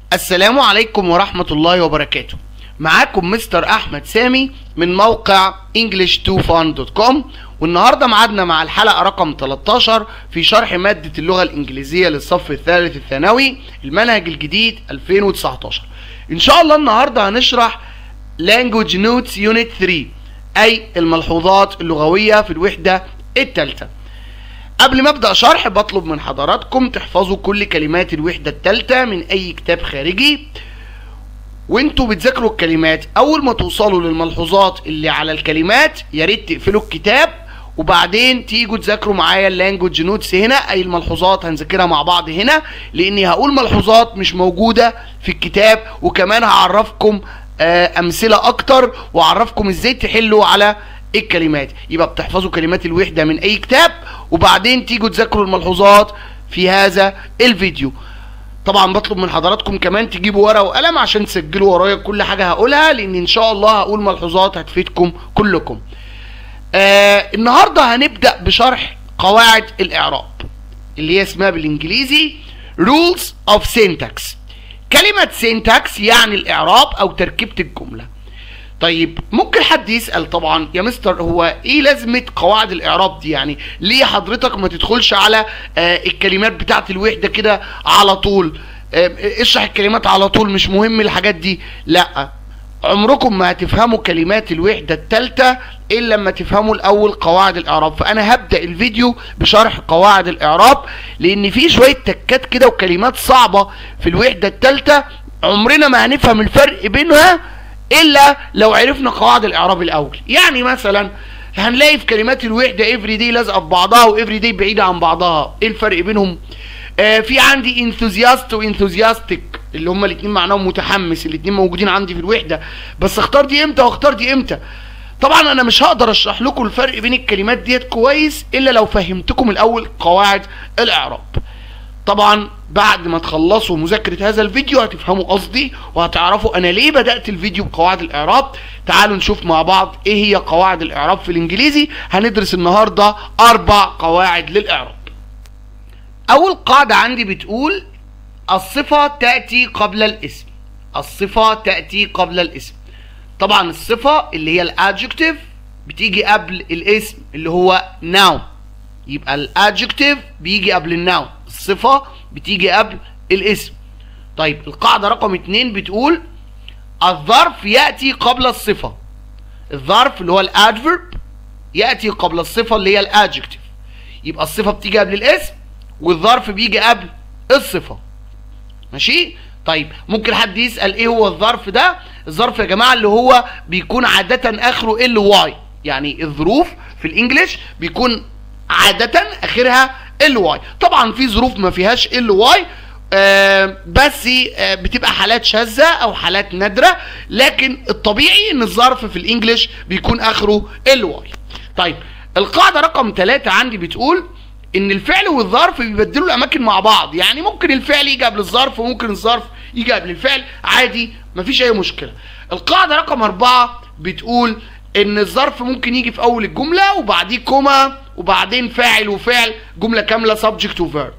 السلام عليكم ورحمة الله وبركاته معاكم مستر أحمد سامي من موقع english2fun.com والنهاردة معادنا مع الحلقة رقم 13 في شرح مادة اللغة الإنجليزية للصف الثالث الثانوي المنهج الجديد 2019 إن شاء الله النهاردة هنشرح language notes unit 3 أي الملحوظات اللغوية في الوحدة الثالثة قبل ما ابدا شرح بطلب من حضراتكم تحفظوا كل كلمات الوحده الثالثه من اي كتاب خارجي وانتوا بتذاكروا الكلمات اول ما توصلوا للملحوظات اللي على الكلمات يا ريت تقفلوا الكتاب وبعدين تيجوا تذاكروا معايا اللانجوج نوتس هنا اي الملحوظات هنذاكرها مع بعض هنا لاني هقول ملحوظات مش موجوده في الكتاب وكمان هعرفكم آه، امثله اكتر واعرفكم ازاي تحلوا على الكلمات يبقى بتحفظوا كلمات الوحده من اي كتاب وبعدين تيجوا تذاكروا الملحوظات في هذا الفيديو طبعا بطلب من حضراتكم كمان تجيبوا ورقه وقلم عشان تسجلوا ورايا كل حاجه هقولها لان ان شاء الله هقول ملحوظات هتفيدكم كلكم آه النهارده هنبدا بشرح قواعد الاعراب اللي هي اسمها بالانجليزي rules of syntax كلمه syntax يعني الاعراب او تركيبه الجمله طيب ممكن حد يسأل طبعا يا مستر هو ايه لازمة قواعد الاعراب دي يعني ليه حضرتك ما تدخلش على آه الكلمات بتاعت الوحدة كده على طول آه اشرح الكلمات على طول مش مهم الحاجات دي لا عمركم ما هتفهموا كلمات الوحدة التالتة الا لما تفهموا الاول قواعد الاعراب فانا هبدأ الفيديو بشرح قواعد الاعراب لان في شوية تكات كده وكلمات صعبة في الوحدة التالتة عمرنا ما هنفهم الفرق بينها الا لو عرفنا قواعد الاعراب الاول يعني مثلا هنلاقي في كلمات الوحده افري دي لازقه في بعضها وافري دي بعيده عن بعضها ايه الفرق بينهم آه في عندي انثوزياست وانثوزياستيك اللي هما الاثنين معناهم متحمس الاثنين موجودين عندي في الوحده بس اختار دي امتى واختار دي امتى طبعا انا مش هقدر اشرح لكم الفرق بين الكلمات ديت كويس الا لو فهمتكم الاول قواعد الاعراب طبعا بعد ما تخلصوا مذاكرة هذا الفيديو هتفهموا قصدي وهتعرفوا انا ليه بدأت الفيديو بقواعد الاعراب تعالوا نشوف مع بعض ايه هي قواعد الاعراب في الانجليزي هندرس النهاردة اربع قواعد للاعراب اول قاعدة عندي بتقول الصفة تأتي قبل الاسم الصفة تأتي قبل الاسم طبعا الصفة اللي هي الادجكتيف بتيجي قبل الاسم اللي هو noun يبقى الادجكتيف بيجي قبل الناون الصفة بتيجي قبل الاسم طيب القاعدة رقم اتنين بتقول الظرف يأتي قبل الصفة الظرف اللي هو الادفرب يأتي قبل الصفة اللي هي الادجكتيف يبقى الصفة بتيجي قبل الاسم والظرف بيجي قبل الصفة ماشي طيب ممكن حد يسأل ايه هو الظرف ده الظرف يا جماعة اللي هو بيكون عادة اخره ال واي يعني الظروف في الانجليش بيكون عادة اخرها ال واي طبعا في ظروف ما فيهاش ال واي آه بس آه بتبقى حالات شاذة او حالات نادرة لكن الطبيعي ان الظرف في الانجليش بيكون اخره ال واي طيب القاعدة رقم ثلاثة عندي بتقول ان الفعل والظرف بيبدلوا الاماكن مع بعض يعني ممكن الفعل يجي قبل الظرف وممكن الظرف يجي قبل الفعل عادي مفيش اي مشكلة القاعدة رقم اربعة بتقول ان الظرف ممكن يجي في اول الجملة وبعديه كوما وبعدين فاعل وفعل جمله كامله subject وفيرب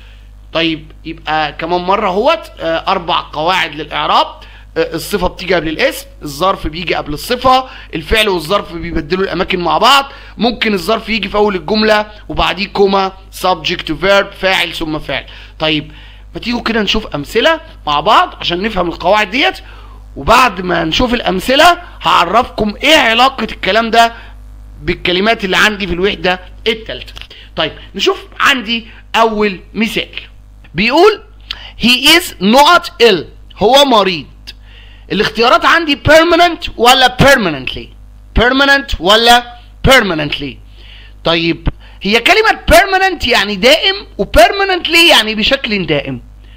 طيب يبقى كمان مره اهوت اربع قواعد للاعراب الصفه بتيجي قبل الاسم الظرف بيجي قبل الصفه الفعل والظرف بيبدلوا الاماكن مع بعض ممكن الظرف يجي في اول الجمله وبعديه كوما subject وفيرب فاعل ثم فعل طيب ما تيجوا كده نشوف امثله مع بعض عشان نفهم القواعد ديت وبعد ما نشوف الامثله هعرفكم ايه علاقه الكلام ده بالكلمات اللي عندي في الوحدة التالتة طيب نشوف عندي أول مثال بيقول he is not ill هو مريض الاختيارات عندي permanent ولا permanently permanent ولا permanently طيب هي كلمة permanent يعني دائم و permanently يعني بشكل دائم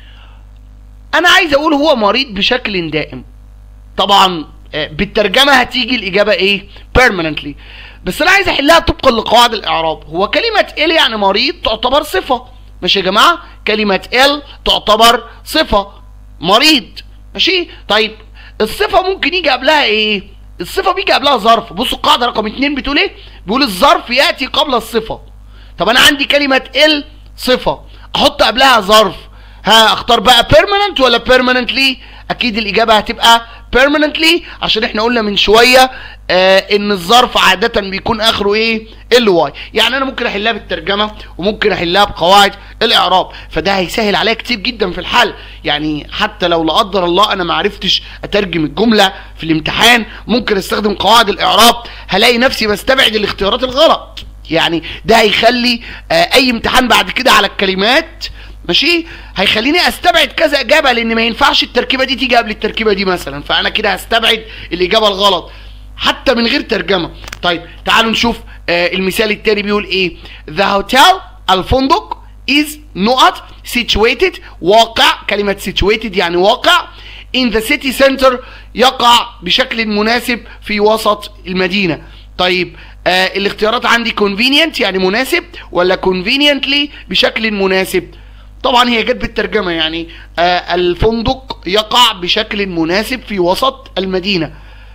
أنا عايز أقول هو مريض بشكل دائم طبعا بالترجمة هتيجي الإجابة إيه permanently بس انا عايز احلها طبقا لقواعد الاعراب هو كلمه ال يعني مريض تعتبر صفه ماشي يا جماعه كلمه ال تعتبر صفه مريض ماشي طيب الصفه ممكن يجي قبلها ايه الصفه بيجي قبلها ظرف بصوا القاعده رقم اتنين بتقول ايه بيقول الظرف ياتي قبل الصفه طب انا عندي كلمه ال صفه احط قبلها ظرف ها اختار بقى permanent ولا permanently اكيد الاجابه هتبقى permanently عشان احنا قلنا من شويه آه ان الظرف عاده بيكون اخره ايه ال واي يعني انا ممكن احلها بالترجمه وممكن احلها بقواعد الاعراب فده هيسهل عليا كتير جدا في الحل يعني حتى لو لا قدر الله انا ما عرفتش اترجم الجمله في الامتحان ممكن استخدم قواعد الاعراب هلاقي نفسي بستبعد الاختيارات الغلط يعني ده هيخلي آه اي امتحان بعد كده على الكلمات ماشي هيخليني استبعد كذا اجابه لان ما ينفعش التركيبه دي تيجي قبل التركيبه دي مثلا فانا كده هستبعد الاجابه الغلط حتى من غير ترجمه طيب تعالوا نشوف آه المثال التاني بيقول ايه the hotel الفندق is نقط situated واقع كلمه situated يعني واقع in the city center يقع بشكل مناسب في وسط المدينه طيب آه الاختيارات عندي convenient يعني مناسب ولا conveniently بشكل مناسب طبعا هي جت بالترجمه يعني آه الفندق يقع بشكل مناسب في وسط المدينه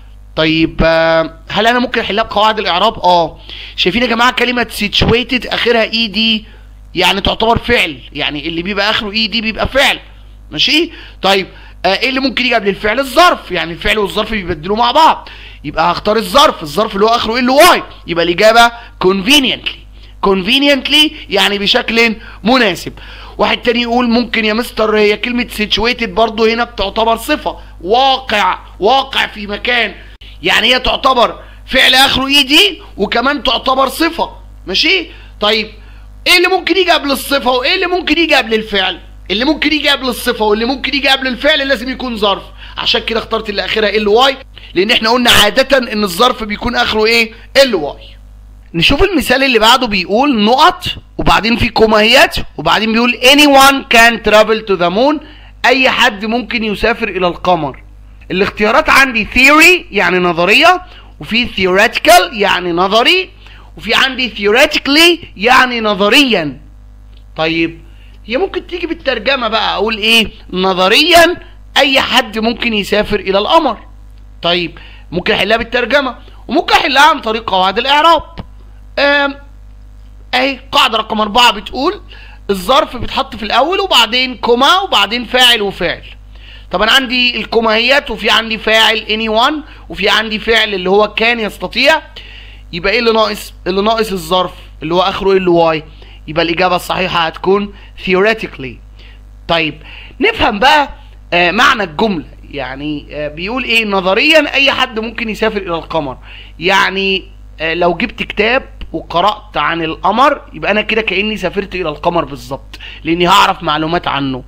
طيب آه هل انا ممكن احلها بقواعد الاعراب اه شايفين يا جماعه كلمه situated اخرها اي دي يعني تعتبر فعل يعني اللي بيبقى اخره اي دي بيبقى فعل ماشي طيب آه ايه اللي ممكن يجي قبل الفعل الظرف يعني الفعل والظرف بيبدلوا مع بعض يبقى هختار الظرف الظرف اللي هو اخره ال واي يبقى الاجابه conveniently conveniently يعني بشكل مناسب واحد تاني يقول ممكن يا مستر هي كلمة situated برضو هنا بتعتبر صفة واقع واقع في مكان يعني هي تعتبر فعل اخره اي دي وكمان تعتبر صفة ماشي طيب ايه اللي ممكن يجي قبل الصفة وايه اللي ممكن يجي قبل الفعل اللي ممكن يجي قبل الصفة واللي ممكن يجي قبل الفعل لازم يكون ظرف عشان كده اخترت اللي اخرها ال واي لان احنا قلنا عادة ان الظرف بيكون اخره ايه ال واي نشوف المثال اللي بعده بيقول نقط وبعدين في كوماهيات وبعدين بيقول anyone can travel to the moon اي حد ممكن يسافر الى القمر الاختيارات عندي theory يعني نظرية وفي theoretical يعني نظري وفي عندي theoretically يعني نظريا طيب هي ممكن تيجي بالترجمة بقى اقول ايه نظريا اي حد ممكن يسافر الى القمر طيب ممكن احلها بالترجمة وممكن احلها عن طريق قواعد الاعراب اهي قاعدة رقم أربعة بتقول الظرف بيتحط في الأول وبعدين كوما وبعدين فاعل وفعل طب أنا عندي الكوماهيات وفي عندي فاعل anyone وفي عندي فعل اللي هو كان يستطيع يبقى ايه اللي ناقص؟ اللي ناقص الظرف اللي هو آخره ال واي يبقى الإجابة الصحيحة هتكون theoretically طيب نفهم بقى آه معنى الجملة يعني آه بيقول ايه نظريا أي حد ممكن يسافر إلى القمر يعني آه لو جبت كتاب وقرأت عن القمر يبقى أنا كده كأني سافرت إلى القمر بالظبط لأني هعرف معلومات عنه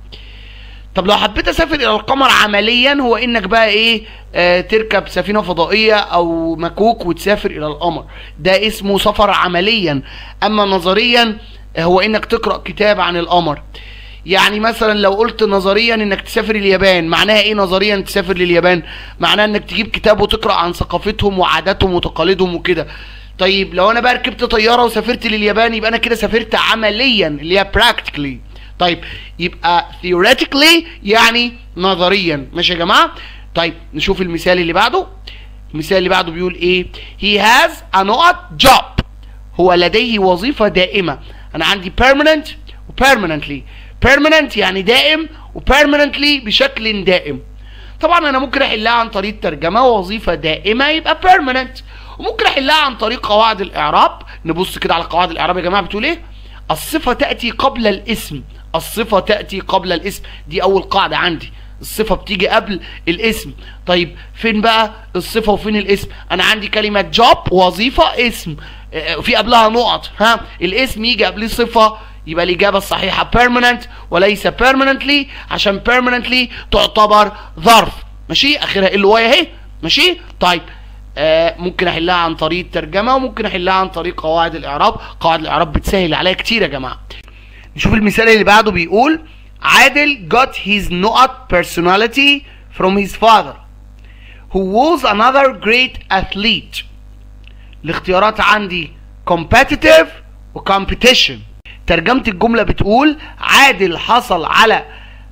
طب لو حبيت اسافر الى القمر عمليا هو انك بقى ايه آه تركب سفينه فضائيه او مكوك وتسافر الى القمر ده اسمه سفر عمليا اما نظريا هو انك تقرا كتاب عن القمر يعني مثلا لو قلت نظريا انك تسافر اليابان معناها ايه نظريا تسافر لليابان معناها انك تجيب كتاب وتقرا عن ثقافتهم وعاداتهم وتقاليدهم وكده طيب لو انا بقى ركبت طياره وسافرت لليابان يبقى انا كده سافرت عمليا اللي هي practically طيب يبقى theoretically يعني نظريا ماشي يا جماعه طيب نشوف المثال اللي بعده المثال اللي بعده بيقول ايه he has a not job هو لديه وظيفة دائمة أنا عندي permanent و permanently permanent يعني دائم و permanently بشكل دائم طبعا أنا ممكن أحلها عن طريق ترجمة وظيفة دائمة يبقى permanent وممكن أحلها عن طريق قواعد الإعراب نبص كده على قواعد الإعراب يا جماعة بتقول إيه الصفة تأتي قبل الاسم الصفة تأتي قبل الاسم دي أول قاعدة عندي الصفة بتيجي قبل الاسم طيب فين بقى الصفة وفين الاسم أنا عندي كلمة جوب وظيفة اسم في قبلها نقط ها الاسم يجي قبليه صفة يبقى الإجابة الصحيحة permanent وليس permanently عشان permanently تعتبر ظرف ماشي آخرها ال واي أهي ماشي طيب آه ممكن احلها عن طريق ترجمه وممكن احلها عن طريق قواعد الاعراب قواعد الاعراب بتسهل عليا كتير يا جماعه نشوف المثال اللي بعده بيقول عادل got his not personality from his father who was another great athlete الاختيارات عندي competitive و competition ترجمة الجملة بتقول عادل حصل على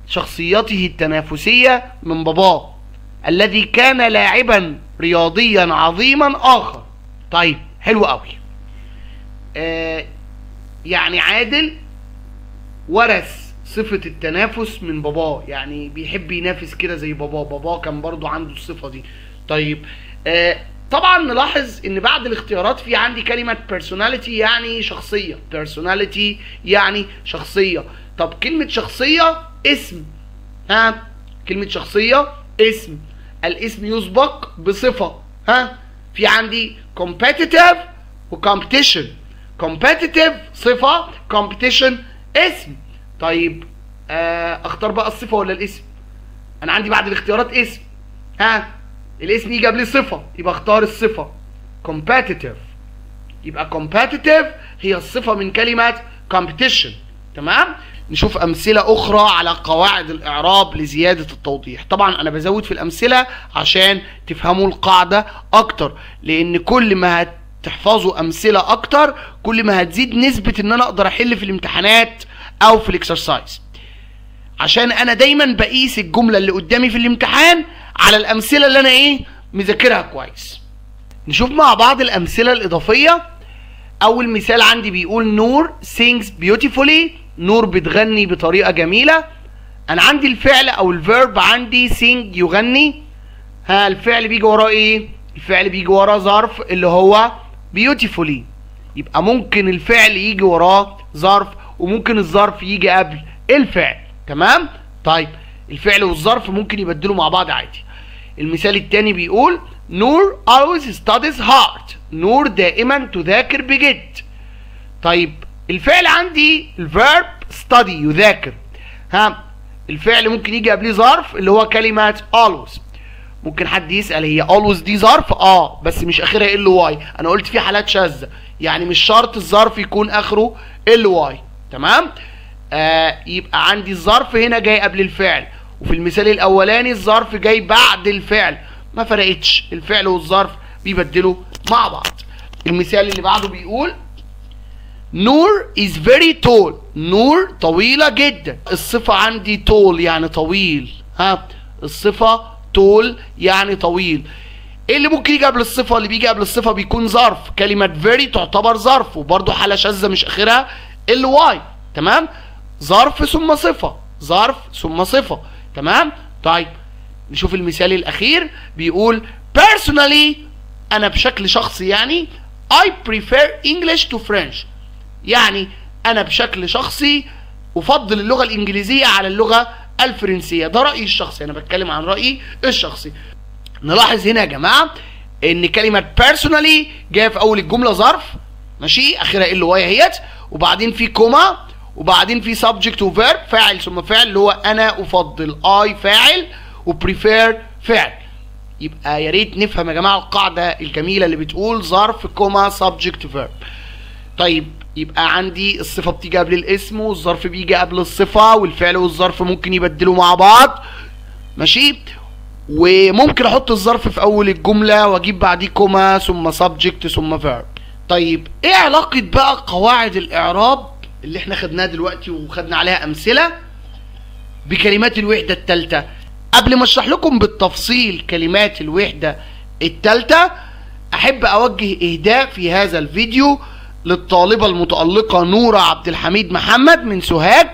شخصيته التنافسية من باباه الذي كان لاعبا رياضيا عظيما اخر طيب حلو قوي آه يعني عادل ورث صفة التنافس من باباه يعني بيحب ينافس كده زي باباه باباه كان برضو عنده الصفة دي طيب آه طبعا نلاحظ ان بعد الاختيارات في عندي كلمة personality يعني شخصية personality يعني شخصية طب كلمة شخصية اسم ها كلمة شخصية اسم الاسم يسبق بصفة ها في عندي competitive و competition competitive صفة competition اسم طيب آه اختار بقى الصفة ولا الاسم انا عندي بعد الاختيارات اسم ها الاسم يجي قبليه صفة يبقى اختار الصفة competitive يبقى competitive هي الصفة من كلمة competition تمام نشوف أمثلة أخرى على قواعد الإعراب لزيادة التوضيح طبعا أنا بزود في الأمثلة عشان تفهموا القاعدة أكتر لأن كل ما هتحفظوا أمثلة أكتر كل ما هتزيد نسبة إن أنا أقدر أحل في الامتحانات أو في الإكسرسايز عشان أنا دايما بقيس الجملة اللي قدامي في الامتحان على الأمثلة اللي أنا إيه مذاكرها كويس نشوف مع بعض الأمثلة الإضافية أول مثال عندي بيقول نور sings beautifully نور بتغني بطريقة جميلة أنا عندي الفعل أو الفيرب عندي sing يغني ها الفعل بيجي وراه إيه؟ الفعل بيجي وراه ظرف اللي هو beautifully يبقى ممكن الفعل يجي وراه ظرف وممكن الظرف يجي قبل الفعل تمام؟ طيب الفعل والظرف ممكن يبدلوا مع بعض عادي المثال التاني بيقول نور always studies hard نور دائما تذاكر بجد طيب الفعل عندي الفيرب study يذاكر ها الفعل ممكن يجي قبليه ظرف اللي هو كلمة always ممكن حد يسأل هي always دي ظرف اه بس مش اخرها ال واي انا قلت في حالات شاذة يعني مش شرط الظرف يكون اخره ال واي تمام آه يبقى عندي الظرف هنا جاي قبل الفعل وفي المثال الاولاني الظرف جاي بعد الفعل ما فرقتش الفعل والظرف بيبدلوا مع بعض المثال اللي بعده بيقول نور is very tall نور طويلة جدا الصفة عندي tall يعني طويل ها الصفة tall يعني طويل ايه اللي ممكن يجي قبل الصفة اللي بيجي قبل الصفة بيكون ظرف كلمة very تعتبر ظرف وبرضه حالة شاذة مش اخرها ال واي تمام ظرف ثم صفة ظرف ثم صفة تمام طيب نشوف المثال الاخير بيقول personally انا بشكل شخصي يعني I prefer English to French يعني انا بشكل شخصي افضل اللغه الانجليزيه على اللغه الفرنسيه ده رايي الشخصي انا بتكلم عن رايي الشخصي نلاحظ هنا يا جماعه ان كلمه personally جايه في اول الجمله ظرف ماشي اخرها ال واي اهيت وبعدين في كوما وبعدين في subject وفيرب فاعل ثم فعل اللي هو انا افضل I فاعل وبريفير فعل يبقى يا ريت نفهم يا جماعه القاعده الجميله اللي بتقول ظرف كوما subject فيرب طيب يبقى عندي الصفة بتيجي قبل الاسم والظرف بيجي قبل الصفة والفعل والظرف ممكن يبدلوا مع بعض ماشي وممكن احط الظرف في اول الجملة واجيب بعديه كوما ثم subject ثم verb طيب ايه علاقة بقى قواعد الاعراب اللي احنا خدناها دلوقتي وخدنا عليها امثلة بكلمات الوحدة التالتة قبل ما اشرح لكم بالتفصيل كلمات الوحدة التالتة احب اوجه اهداء في هذا الفيديو للطالبة المتألقة نورة عبد الحميد محمد من سوهاج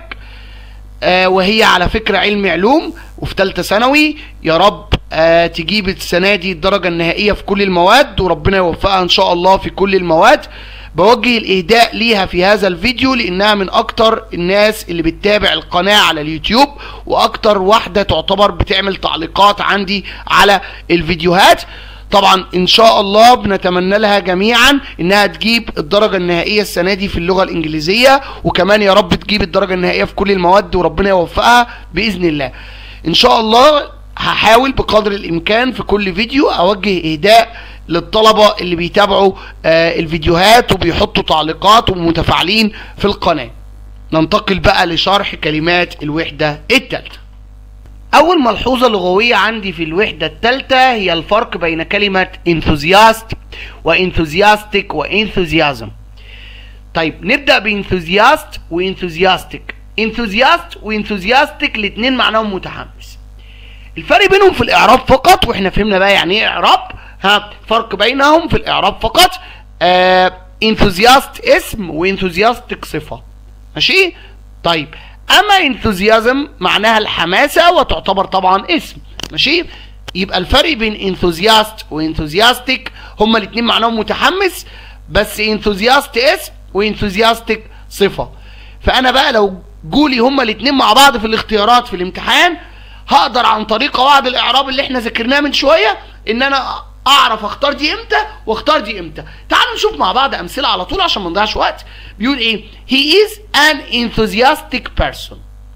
آه وهي على فكرة علم علوم وفي ثالثة ثانوي يا رب آه تجيب السنة دي الدرجة النهائية في كل المواد وربنا يوفقها إن شاء الله في كل المواد بوجه الإهداء ليها في هذا الفيديو لأنها من أكتر الناس اللي بتتابع القناة على اليوتيوب وأكتر واحدة تعتبر بتعمل تعليقات عندي على الفيديوهات طبعا ان شاء الله بنتمنى لها جميعا انها تجيب الدرجة النهائية السنة دي في اللغة الانجليزية وكمان يا رب تجيب الدرجة النهائية في كل المواد وربنا يوفقها باذن الله ان شاء الله هحاول بقدر الامكان في كل فيديو اوجه اهداء للطلبة اللي بيتابعوا آه الفيديوهات وبيحطوا تعليقات ومتفاعلين في القناة ننتقل بقى لشرح كلمات الوحدة التالتة أول ملحوظة لغوية عندي في الوحدة الثالثة هي الفرق بين كلمة enthusiast وenthusiastic وenthusiasm. طيب نبدأ بانثوزياست وانثوزياستيك. enthusiast وenthusiastic الاتنين معناهم متحمس. الفرق بينهم في الإعراب فقط واحنا فهمنا بقى يعني إيه إعراب ها فرق بينهم في الإعراب فقط آه enthusiast اسم وenthusiastic صفة. ماشي؟ طيب اما enthusiasm معناها الحماسه وتعتبر طبعا اسم ماشي يبقى الفرق بين enthusiast و enthusiastic هما الاثنين معناهم متحمس بس enthusiast اسم و enthusiastic صفه فانا بقى لو جولي هما الاثنين مع بعض في الاختيارات في الامتحان هقدر عن طريق قواعد الاعراب اللي احنا ذاكرناها من شويه ان انا اعرف اختار دي امتى واختار دي امتى تعالوا نشوف مع بعض امثله على طول عشان ما نضيعش وقت بيقول ايه he is an enthusiastic person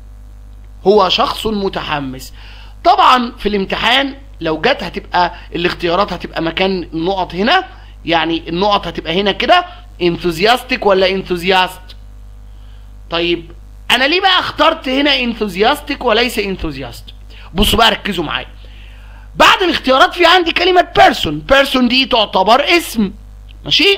هو شخص متحمس طبعا في الامتحان لو جت هتبقى الاختيارات هتبقى مكان النقط هنا يعني النقط هتبقى هنا كده enthusiastic ولا enthusiast طيب انا ليه بقى اخترت هنا enthusiastic وليس enthusiast بصوا بقى ركزوا معايا بعد الاختيارات في عندي كلمة person person دي تعتبر اسم ماشي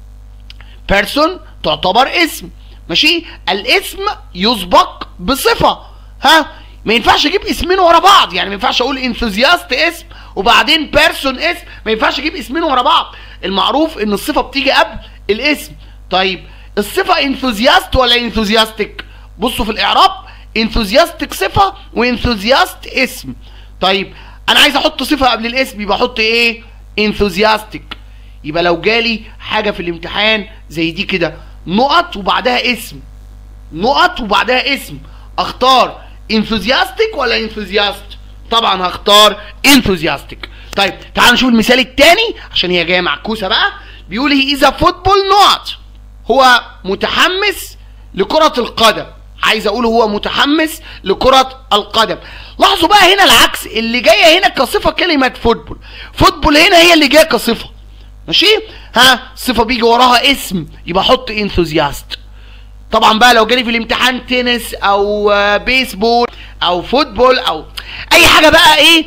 person تعتبر اسم ماشي الاسم يسبق بصفة ها ما ينفعش اجيب اسمين ورا بعض يعني ما ينفعش اقول انثوزياست اسم وبعدين بيرسون اسم ما ينفعش اجيب اسمين ورا بعض المعروف ان الصفة بتيجي قبل الاسم طيب الصفة انثوزياست ولا انثوزياستك بصوا في الاعراب انثوزياستك صفة وانثوزياست اسم طيب انا عايز احط صفه قبل الاسم يبقى احط ايه انثوزياستيك يبقى لو جالي حاجه في الامتحان زي دي كده نقط وبعدها اسم نقط وبعدها اسم اختار انثوزياستيك ولا انثوزياست طبعا هختار انثوزياستيك طيب تعال نشوف المثال الثاني عشان هي جايه معكوسه بقى بيقول هي اذا فوتبول نقط هو متحمس لكره القدم عايز اقول هو متحمس لكرة القدم لاحظوا بقى هنا العكس اللي جاية هنا كصفة كلمة فوتبول فوتبول هنا هي اللي جاية كصفة ماشي ها صفة بيجي وراها اسم يبقى حط انثوزياست طبعا بقى لو جالي في الامتحان تنس او بيسبول او فوتبول او اي حاجة بقى ايه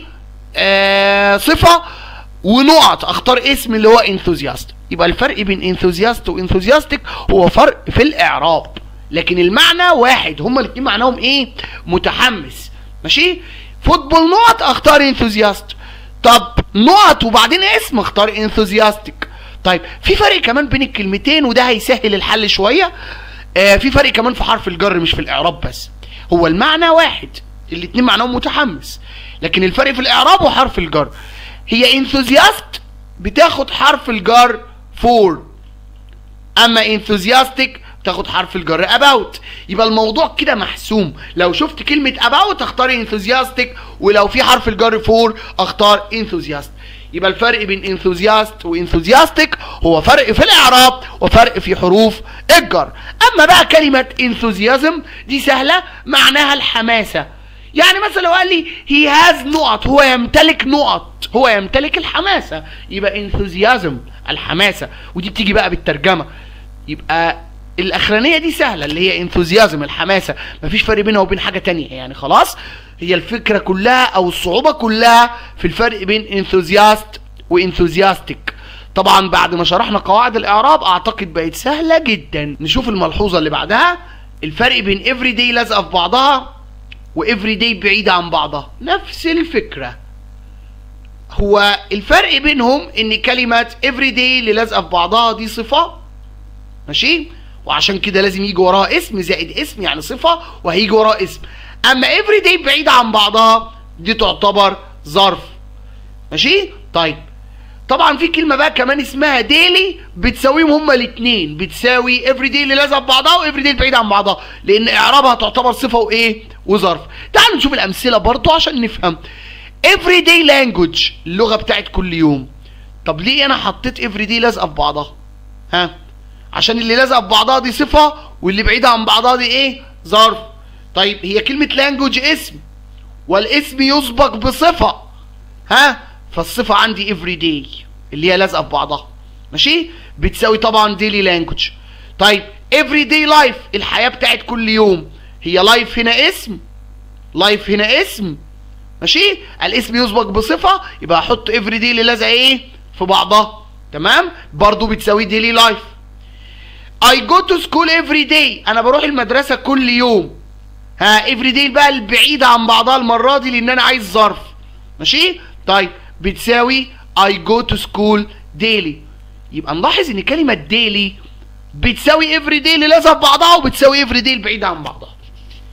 آه صفة ونقط اختار اسم اللي هو انثوزياست يبقى الفرق بين انثوزياست وانثوزياستيك هو فرق في الاعراب لكن المعنى واحد هما الاثنين معناهم ايه متحمس ماشي فوتبول نقط اختار انثوزياست طب نقط وبعدين اسم اختار انثوزياستيك طيب في فرق كمان بين الكلمتين وده هيسهل الحل شويه آه في فرق كمان في حرف الجر مش في الاعراب بس هو المعنى واحد الاثنين معناهم متحمس لكن الفرق في الاعراب وحرف الجر هي انثوزياست بتاخد حرف الجر فور اما انثوزياستيك تاخد حرف الجر about يبقى الموضوع كده محسوم لو شفت كلمة about اختار enthusiastic ولو في حرف الجر for اختار enthusiast يبقى الفرق بين enthusiast و enthusiastic هو فرق في الاعراب وفرق في حروف الجر اما بقى كلمة enthusiasm دي سهلة معناها الحماسة يعني مثلا لو قال لي he has نقط هو يمتلك نقط هو يمتلك الحماسة يبقى enthusiasm الحماسة ودي بتيجي بقى بالترجمة يبقى الاخرانيه دي سهله اللي هي انثوزيازم الحماسه مفيش فرق بينها وبين حاجه تانية يعني خلاص هي الفكره كلها او الصعوبه كلها في الفرق بين انثوزياست وانثوزياستيك طبعا بعد ما شرحنا قواعد الاعراب اعتقد بقت سهله جدا نشوف الملحوظه اللي بعدها الفرق بين افري داي لازقه في بعضها وافري داي بعيده عن بعضها نفس الفكره هو الفرق بينهم ان كلمه افري داي اللي لازقه في بعضها دي صفه ماشي وعشان كده لازم يجي وراها اسم زائد اسم يعني صفة وهيجي وراها اسم اما every day بعيدة عن بعضها دي تعتبر ظرف ماشي طيب طبعا في كلمة بقى كمان اسمها ديلي بتساويهم هما الاثنين بتساوي every day اللي لازقة في بعضها و every day بعيدة عن بعضها لان اعرابها تعتبر صفة وايه وظرف تعالوا نشوف الامثلة برضو عشان نفهم every day language اللغة بتاعت كل يوم طب ليه انا حطيت every day لازقة في بعضها ها عشان اللي لازقه في بعضها دي صفه واللي بعيده عن بعضها دي ايه ظرف طيب هي كلمه لانجوج اسم والاسم يسبق بصفه ها فالصفه عندي افري داي اللي هي لازقه في بعضها ماشي بتساوي طبعا ديلي لانجوج طيب افري داي لايف الحياه بتاعت كل يوم هي لايف هنا اسم لايف هنا اسم ماشي الاسم يسبق بصفه يبقى احط افري داي اللي لازقه ايه في بعضها تمام برضو بتساوي ديلي لايف I go to school every day انا بروح المدرسة كل يوم ها every day بقى البعيدة عن بعضها المرة دي لان انا عايز ظرف ماشي طيب بتساوي I go to school daily يبقى نلاحظ ان كلمة daily بتساوي every day اللي لازقة في بعضها وبتساوي every day البعيدة عن بعضها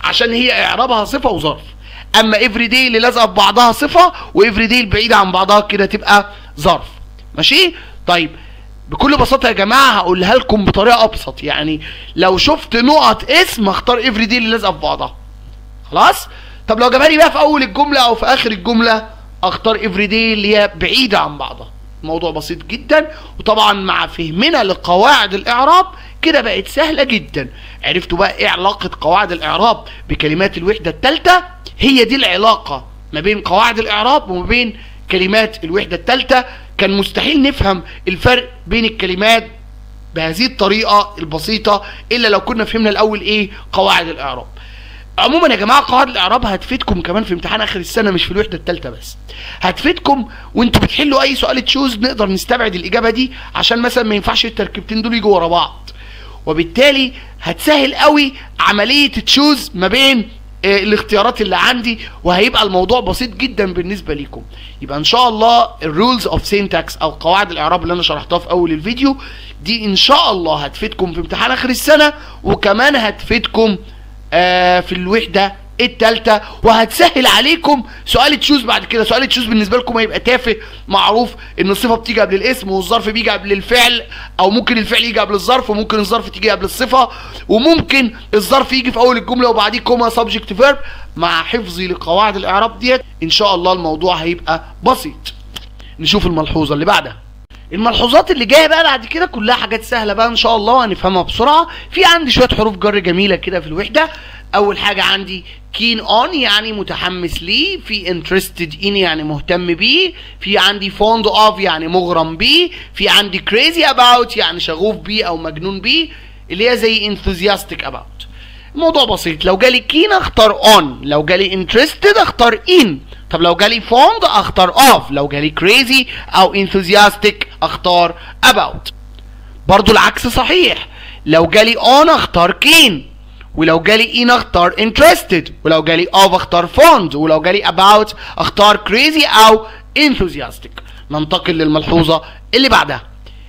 عشان هي اعرابها صفه وظرف اما افري داي اللي لازقه في بعضها صفه وافري داي البعيده عن بعضها كده تبقى ظرف ماشي طيب بكل بساطه يا جماعه هقولها لكم بطريقه ابسط يعني لو شفت نقط اسم اختار افري داي اللي لازقه في بعضها خلاص طب لو جابها لي بقى في اول الجمله او في اخر الجمله اختار افري داي اللي هي بعيده عن بعضها موضوع بسيط جدا وطبعا مع فهمنا لقواعد الاعراب كده بقت سهله جدا عرفتوا بقى ايه علاقه قواعد الاعراب بكلمات الوحده الثالثه هي دي العلاقه ما بين قواعد الاعراب وما بين كلمات الوحده الثالثه كان مستحيل نفهم الفرق بين الكلمات بهذه الطريقه البسيطه الا لو كنا فهمنا الاول ايه قواعد الاعراب عموما يا جماعه قواعد الاعراب هتفيدكم كمان في امتحان اخر السنه مش في الوحده الثالثه بس هتفيدكم وانتوا بتحلوا اي سؤال تشوز نقدر نستبعد الاجابه دي عشان مثلا ما ينفعش التركيبتين دول يجوا ورا بعض وبالتالي هتسهل قوي عمليه تشوز ما بين آه، الاختيارات اللي عندي وهيبقى الموضوع بسيط جدا بالنسبه ليكم يبقى ان شاء الله الرولز اوف سينتاكس او قواعد الاعراب اللي انا شرحتها في اول الفيديو دي ان شاء الله هتفيدكم في امتحان اخر السنه وكمان هتفيدكم آه، في الوحده التالتة وهتسهل عليكم سؤال تشوز بعد كده سؤال تشوز بالنسبه لكم هيبقى تافه معروف ان الصفه بتيجي قبل الاسم والظرف بيجي قبل الفعل او ممكن الفعل يجي قبل الظرف وممكن الظرف تيجي قبل الصفه وممكن الظرف يجي في اول الجمله وبعديه كوما سبجكت فيرب مع حفظي لقواعد الاعراب ديت ان شاء الله الموضوع هيبقى بسيط نشوف الملحوظه اللي بعدها الملحوظات اللي جايه بقى بعد كده كلها حاجات سهله بقى ان شاء الله وهنفهمها بسرعه في عندي شويه حروف جر جميله كده في الوحده اول حاجه عندي keen on يعني متحمس ليه في interested in يعني مهتم بيه في عندي fond of يعني مغرم بيه في عندي crazy about يعني شغوف بيه او مجنون بيه اللي هي زي enthusiastic about الموضوع بسيط لو جالي keen اختار on لو جالي interested اختار in طب لو جالي fond اختار of لو جالي crazy او enthusiastic اختار about برضو العكس صحيح لو جالي on اختار keen ولو جالي in اختار interested ولو جالي of اختار fond ولو جالي about اختار crazy او enthusiastic ننتقل للملحوظة اللي بعدها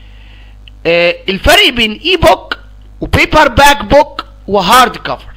آه الفرق بين اي بوك وبيبر باك بوك وهارد كفر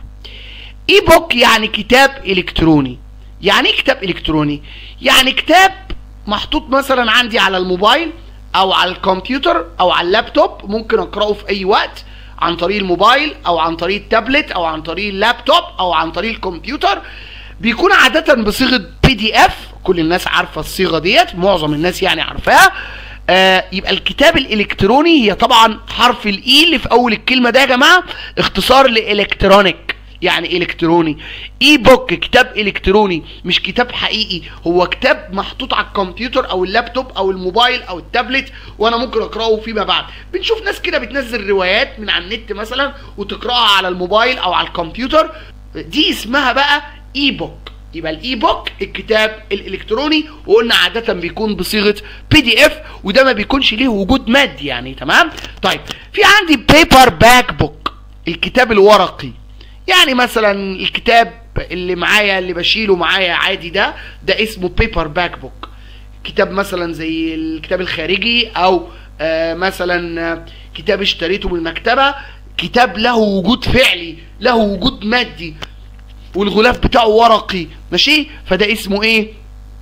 اي بوك يعني كتاب الكتروني يعني ايه كتاب الكتروني يعني كتاب محطوط مثلا عندي على الموبايل او على الكمبيوتر او على اللابتوب ممكن اقراه في اي وقت عن طريق الموبايل او عن طريق التابلت او عن طريق اللابتوب او عن طريق الكمبيوتر بيكون عادة بصيغة بي دي اف كل الناس عارفة الصيغة ديت معظم الناس يعني عارفاها آه يبقى الكتاب الالكتروني هي طبعا حرف الاي اللي في اول الكلمة ده يا جماعة اختصار لالكترونيك يعني الكتروني اي بوك كتاب الكتروني مش كتاب حقيقي هو كتاب محطوط على الكمبيوتر او اللابتوب او الموبايل او التابلت وانا ممكن اقراه فيما بعد بنشوف ناس كده بتنزل روايات من على النت مثلا وتقراها على الموبايل او على الكمبيوتر دي اسمها بقى اي بوك يبقى الاي بوك الكتاب الالكتروني وقلنا عاده بيكون بصيغه بي دي اف وده ما بيكونش ليه وجود مادي يعني تمام طيب في عندي بيبر باك بوك الكتاب الورقي يعني مثلا الكتاب اللي معايا اللي بشيله معايا عادي ده ده اسمه بيبر باك بوك كتاب مثلا زي الكتاب الخارجي او آه مثلا آه، كتاب اشتريته من المكتبه كتاب له وجود فعلي له وجود مادي والغلاف بتاعه ورقي ماشي فده اسمه ايه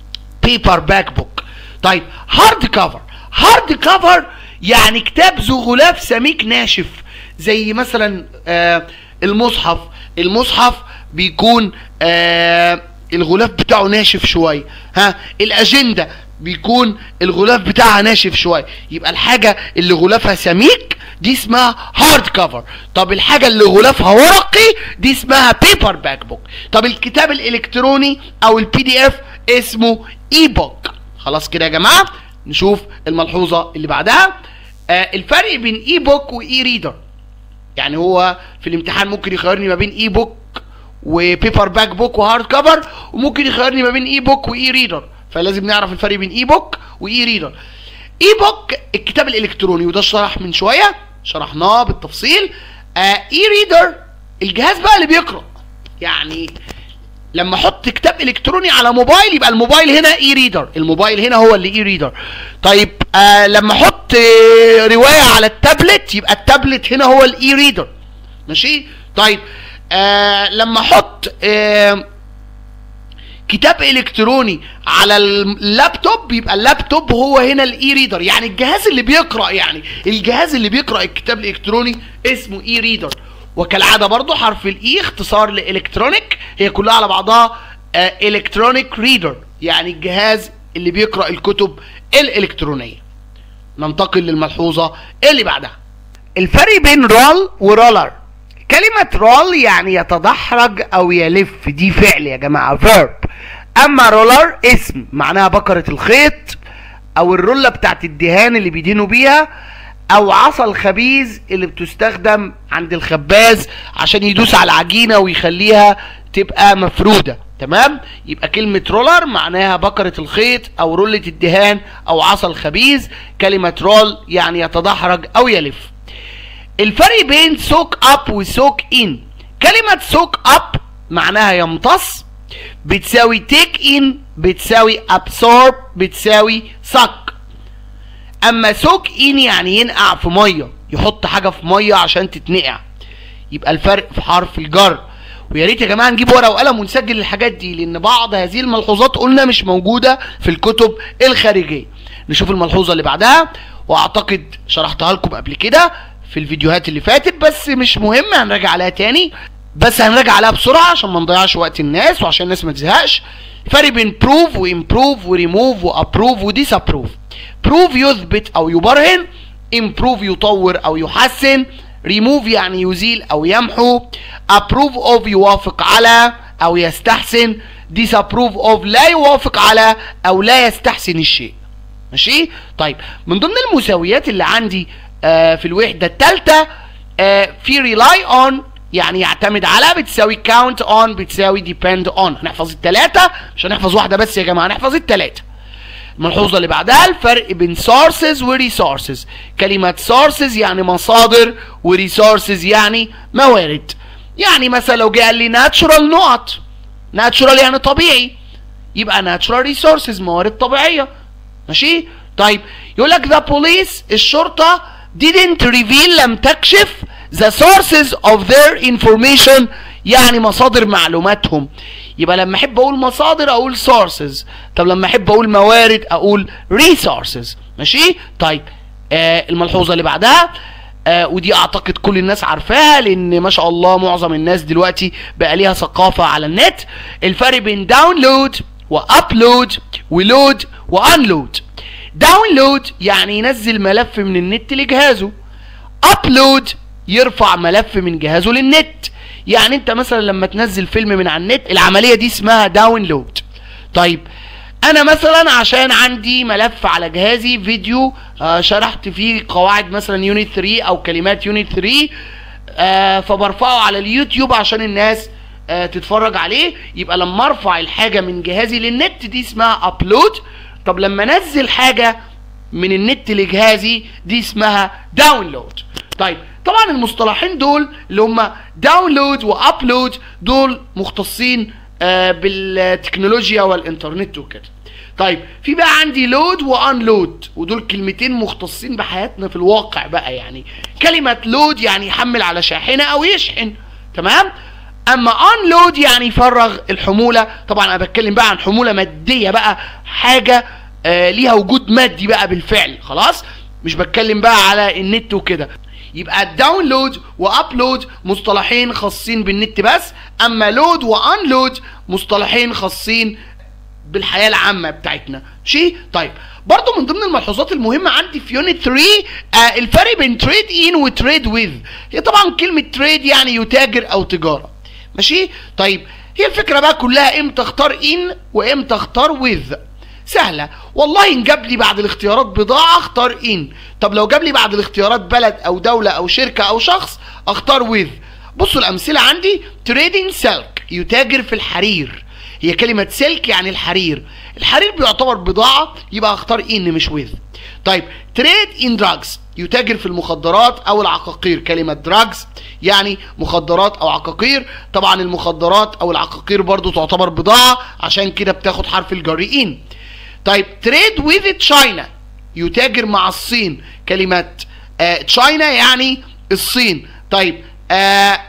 بيبر باك بوك طيب هارد كفر هارد كفر يعني كتاب ذو غلاف سميك ناشف زي مثلا آه المصحف المصحف بيكون آه الغلاف بتاعه ناشف شويه ها الاجنده بيكون الغلاف بتاعها ناشف شويه يبقى الحاجه اللي غلافها سميك دي اسمها هارد كفر طب الحاجه اللي غلافها ورقي دي اسمها بيبر باك بوك طب الكتاب الالكتروني او البي دي اف اسمه اي بوك خلاص كده يا جماعه نشوف الملحوظه اللي بعدها آه الفرق بين اي بوك واي ريدر يعني هو في الامتحان ممكن يخيرني ما بين اي بوك وبيبر باك بوك وهارد كفر وممكن يخيرني ما بين اي بوك واي ريدر فلازم نعرف الفرق بين اي بوك واي ريدر اي بوك الكتاب الالكتروني وده شرح من شويه شرحناه بالتفصيل آه اي ريدر الجهاز بقى اللي بيقرا يعني لما احط كتاب الكتروني على موبايل يبقى الموبايل هنا اي ريدر الموبايل هنا هو اللي اي ريدر طيب آه لما احط آه روايه على التابلت يبقى التابلت هنا هو الاي ريدر ماشي طيب آه لما احط آه كتاب الكتروني على اللابتوب يبقى اللابتوب هو هنا الاي ريدر يعني الجهاز اللي بيقرا يعني الجهاز اللي بيقرا الكتاب الالكتروني اسمه اي ريدر وكالعاده برضو حرف الاي اختصار لالكترونيك هي كلها على بعضها الكترونيك ريدر يعني الجهاز اللي بيقرا الكتب الالكترونيه ننتقل للملحوظه اللي بعدها الفرق بين رول ورولر كلمة رول يعني يتدحرج أو يلف دي فعل يا جماعة verb أما رولر اسم معناها بكرة الخيط أو الرولة بتاعت الدهان اللي بيدينوا بيها أو عصا الخبيز اللي بتستخدم عند الخباز عشان يدوس على العجينة ويخليها تبقى مفرودة تمام يبقى كلمة رولر معناها بكرة الخيط أو رولة الدهان أو عصا الخبيز كلمة رول يعني يتدحرج أو يلف الفرق بين سوك اب وسوك ان كلمة سوك اب معناها يمتص بتساوي تيك ان بتساوي ابسورب بتساوي سك اما سوك ان يعني ينقع في ميه يحط حاجة في ميه عشان تتنقع يبقى الفرق في حرف الجر ويا ريت يا جماعه نجيب ورقه وقلم ونسجل الحاجات دي لان بعض هذه الملحوظات قلنا مش موجوده في الكتب الخارجيه نشوف الملحوظه اللي بعدها واعتقد شرحتها لكم قبل كده في الفيديوهات اللي فاتت بس مش مهم هنراجع عليها تاني بس هنراجع عليها بسرعه عشان ما نضيعش وقت الناس وعشان الناس ما تزهقش فرق بين بروف وامبروف وريموف وابروف وديسابروف بروف يثبت او يبرهن امبروف يطور او يحسن ريموف يعني يزيل او يمحو ابروف اوف يوافق على او يستحسن ديسابروف اوف لا يوافق على او لا يستحسن الشيء ماشي طيب من ضمن المساويات اللي عندي آه في الوحده الثالثه آه في ريلاي اون يعني يعتمد على بتساوي كاونت اون بتساوي ديبند اون هنحفظ الثلاثه مش هنحفظ واحده بس يا جماعه هنحفظ الثلاثه الملحوظه اللي بعدها الفرق بين sources و resources كلمه sources يعني مصادر و resources يعني موارد يعني مثلا لو جه قال لي natural نقط natural يعني طبيعي يبقى natural resources موارد طبيعيه ماشي طيب يقول لك the police الشرطه didn't reveal لم تكشف the sources of their information يعني مصادر معلوماتهم يبقى لما احب اقول مصادر اقول sources طب لما احب اقول موارد اقول resources ماشي طيب آه الملحوظه اللي بعدها آه ودي اعتقد كل الناس عارفاها لان ما شاء الله معظم الناس دلوقتي بقى ليها ثقافه على النت الفرق بين داونلود وابلود ولود وانلود داونلود يعني ينزل ملف من النت لجهازه ابلود يرفع ملف من جهازه للنت يعني انت مثلا لما تنزل فيلم من على النت العمليه دي اسمها داونلود طيب انا مثلا عشان عندي ملف على جهازي فيديو آه شرحت فيه قواعد مثلا يونت 3 او كلمات يونت 3 آه فبرفعه على اليوتيوب عشان الناس آه تتفرج عليه يبقى لما ارفع الحاجه من جهازي للنت دي اسمها ابلود طب لما انزل حاجه من النت لجهازي دي اسمها داونلود طيب طبعا المصطلحين دول اللي هم داونلود وابلود دول مختصين آه بالتكنولوجيا والانترنت وكده طيب في بقى عندي لود وانلود ودول كلمتين مختصين بحياتنا في الواقع بقى يعني كلمة لود يعني يحمل على شاحنة او يشحن تمام اما انلود يعني يفرغ الحمولة طبعا انا بتكلم بقى عن حمولة مادية بقى حاجة آه ليها وجود مادي بقى بالفعل خلاص مش بتكلم بقى على النت وكده يبقى الداونلود وابلود مصطلحين خاصين بالنت بس اما لود وانلود مصطلحين خاصين بالحياه العامه بتاعتنا ماشي طيب برضو من ضمن الملحوظات المهمة عندي في يونت 3 آه الفرق بين تريد ان وتريد ويز هي طبعا كلمة تريد يعني يتاجر او تجارة ماشي طيب هي الفكرة بقى كلها امتى اختار ان وامتى اختار ويز سهله والله ان جاب لي بعد الاختيارات بضاعه اختار ان طب لو جاب لي بعد الاختيارات بلد او دوله او شركه او شخص اختار ويز بصوا الامثله عندي تريدنج سلك يتاجر في الحرير هي كلمه سلك يعني الحرير الحرير بيعتبر بضاعه يبقى اختار ان مش ويز طيب تريد ان دراجز يتاجر في المخدرات او العقاقير كلمه دراجز يعني مخدرات او عقاقير طبعا المخدرات او العقاقير برضو تعتبر بضاعه عشان كده بتاخد حرف الجر ان طيب تريد ويز تشاينا يتاجر مع الصين كلمة تشاينا يعني الصين طيب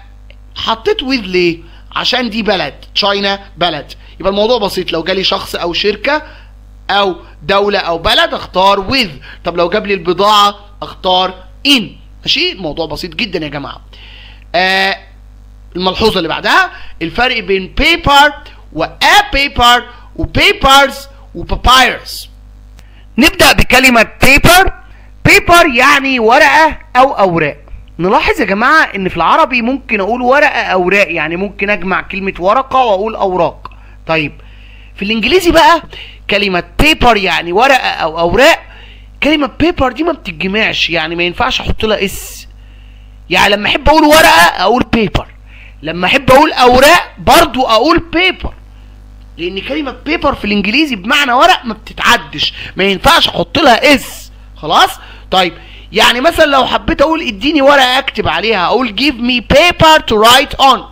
حطيت with ليه عشان دي بلد تشاينا بلد يبقى الموضوع بسيط لو جالي شخص او شركه او دولة او بلد اختار with طب لو جاب لي البضاعة اختار in ماشي الموضوع بسيط جدا يا جماعة آه الملحوظة اللي بعدها الفرق بين paper و a paper و papers و papyrus نبدأ بكلمة paper paper يعني ورقة او اوراق نلاحظ يا جماعة ان في العربي ممكن اقول ورقة اوراق يعني ممكن اجمع كلمة ورقة واقول اوراق طيب في الانجليزي بقى كلمة paper يعني ورقة او اوراق كلمة paper دي ما بتتجمعش يعني ما ينفعش احط لها اس يعني لما احب اقول ورقة اقول paper لما احب اقول اوراق برضو اقول paper لان كلمة paper في الانجليزي بمعنى ورق ما بتتعدش ما ينفعش احط لها اس خلاص طيب يعني مثلا لو حبيت اقول اديني ورقة اكتب عليها اقول give me paper to write on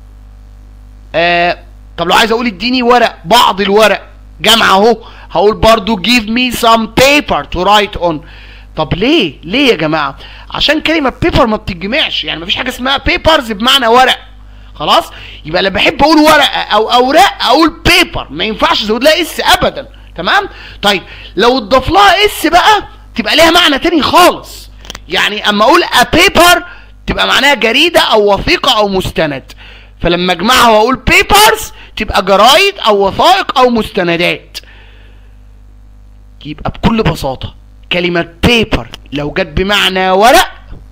آه طب لو عايز اقول اديني ورق بعض الورق جمع اهو هقول برضو give me some paper to write on طب ليه ليه يا جماعه عشان كلمه paper ما بتتجمعش يعني مفيش حاجه اسمها papers بمعنى ورق خلاص يبقى لما بحب اقول ورقه او اوراق اقول paper ما ينفعش ازود لها اس ابدا تمام طيب لو اتضاف لها اس بقى تبقى ليها معنى تاني خالص يعني اما اقول a paper تبقى معناها جريده او وثيقه او مستند فلما اجمعها واقول papers تبقى جرايد او وثائق او مستندات يبقى بكل بساطة كلمة paper لو جت بمعنى ورق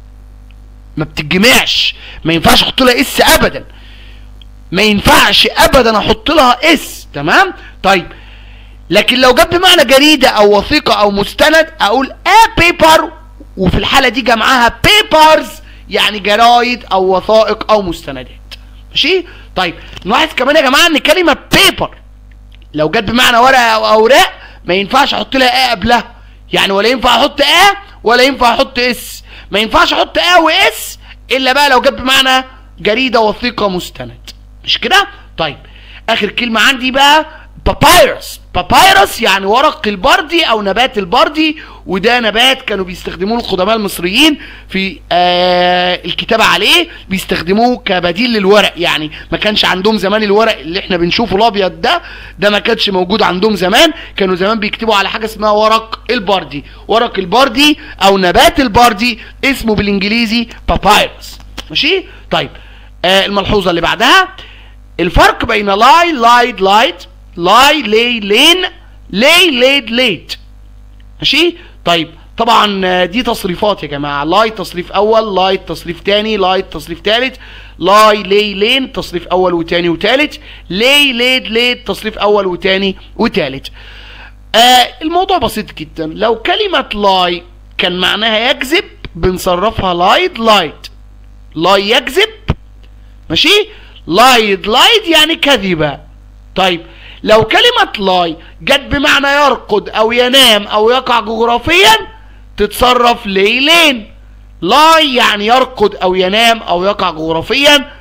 ما بتتجمعش ما ينفعش احط لها اس ابدا ما ينفعش ابدا احط لها اس تمام طيب لكن لو جت بمعنى جريدة او وثيقة او مستند اقول a paper وفي الحالة دي جمعها papers يعني جرايد او وثائق او مستندات ماشي طيب نلاحظ كمان يا جماعه ان كلمه بيبر لو جت بمعنى ورقه او اوراق ما ينفعش احط لها ا قبلها يعني ولا ينفع احط ا ولا ينفع احط اس ما ينفعش احط ا واس الا بقى لو جت بمعنى جريده وثيقه مستند مش كده طيب اخر كلمه عندي بقى بابايرس بابايرس يعني ورق البردي او نبات البردي وده نبات كانوا بيستخدموه القدماء المصريين في آه الكتابة عليه بيستخدموه كبديل للورق يعني ما كانش عندهم زمان الورق اللي احنا بنشوفه الابيض ده ده ما كانش موجود عندهم زمان كانوا زمان بيكتبوا على حاجة اسمها ورق البردي ورق البردي او نبات البردي اسمه بالانجليزي بابايرس ماشي طيب آه الملحوظة اللي بعدها الفرق بين لاي لايد لايد لاي لي لين لي ليد ليت ماشي طيب طبعا دي تصريفات يا جماعه لاي تصريف اول لاي تصريف تاني لاي تصريف تالت لاي لي لين تصريف اول وتاني وتالت لي ليد ليد تصريف اول وتاني وتالت آه الموضوع بسيط جدا لو كلمه لاي كان معناها يكذب بنصرفها لايد لايد لاي يكذب ماشي لايد لايد يعني كذبه طيب لو كلمة لاي جت بمعنى يرقد أو ينام أو يقع جغرافيا تتصرف ليلين لاي يعني يرقد أو ينام أو يقع جغرافيا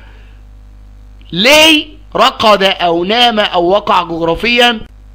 لي رقد أو نام أو وقع جغرافيا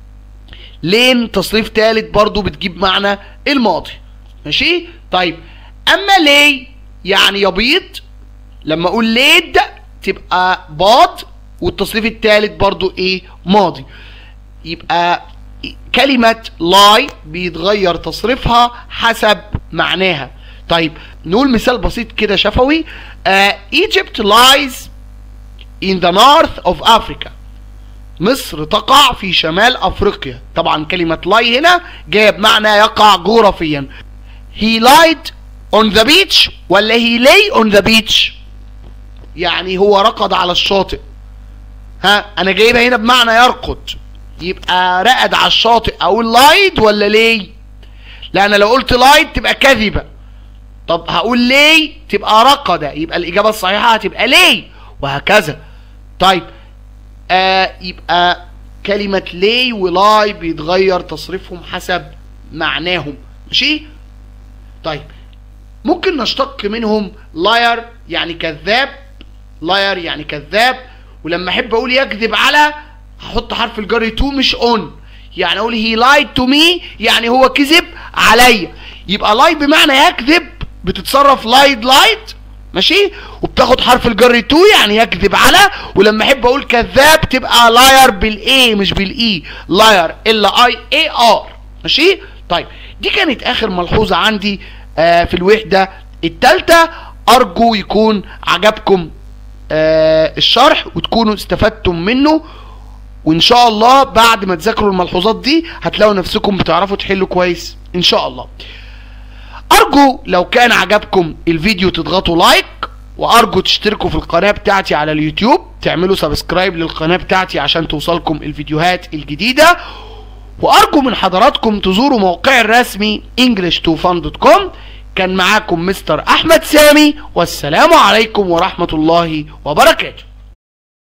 لين تصريف ثالث برضو بتجيب معنى الماضي ماشي طيب أما لي يعني يبيض لما أقول ليد تبقى باض والتصريف الثالث برضو ايه ماضي يبقى كلمة لاي بيتغير تصريفها حسب معناها طيب نقول مثال بسيط كده شفوي uh, Egypt lies in the north of Africa مصر تقع في شمال افريقيا طبعا كلمة لاي هنا جايه بمعنى يقع جغرافيا he lied on the beach ولا he lay on the beach يعني هو رقد على الشاطئ ها انا جايبها هنا بمعنى يرقد يبقى رقد على الشاطئ اقول لايد ولا ليه لا انا لو قلت لايد تبقى كذبه طب هقول ليه تبقى رقد يبقى الاجابه الصحيحه هتبقى ليه وهكذا طيب آه يبقى كلمة لي ولاي بيتغير تصريفهم حسب معناهم ماشي طيب ممكن نشتق منهم لاير يعني كذاب لاير يعني كذاب ولما احب اقول يكذب على هحط حرف الجر تو مش اون يعني اقول هي لايد تو مي يعني هو كذب عليا يبقى لاي بمعنى يكذب بتتصرف لايد لايد ماشي وبتاخد حرف الجر تو يعني يكذب على ولما احب اقول كذاب تبقى لاير بالاي مش بالاي لاير ال اي اي ار ماشي طيب دي كانت اخر ملحوظه عندي آه في الوحده الثالثه ارجو يكون عجبكم آه الشرح وتكونوا استفدتم منه وان شاء الله بعد ما تذاكروا الملحوظات دي هتلاقوا نفسكم بتعرفوا تحلوا كويس ان شاء الله ارجو لو كان عجبكم الفيديو تضغطوا لايك وارجو تشتركوا في القناه بتاعتي على اليوتيوب تعملوا سبسكرايب للقناه بتاعتي عشان توصلكم الفيديوهات الجديده وارجو من حضراتكم تزوروا موقعي الرسمي english2fun.com كان معاكم مستر احمد سامي والسلام عليكم ورحمه الله وبركاته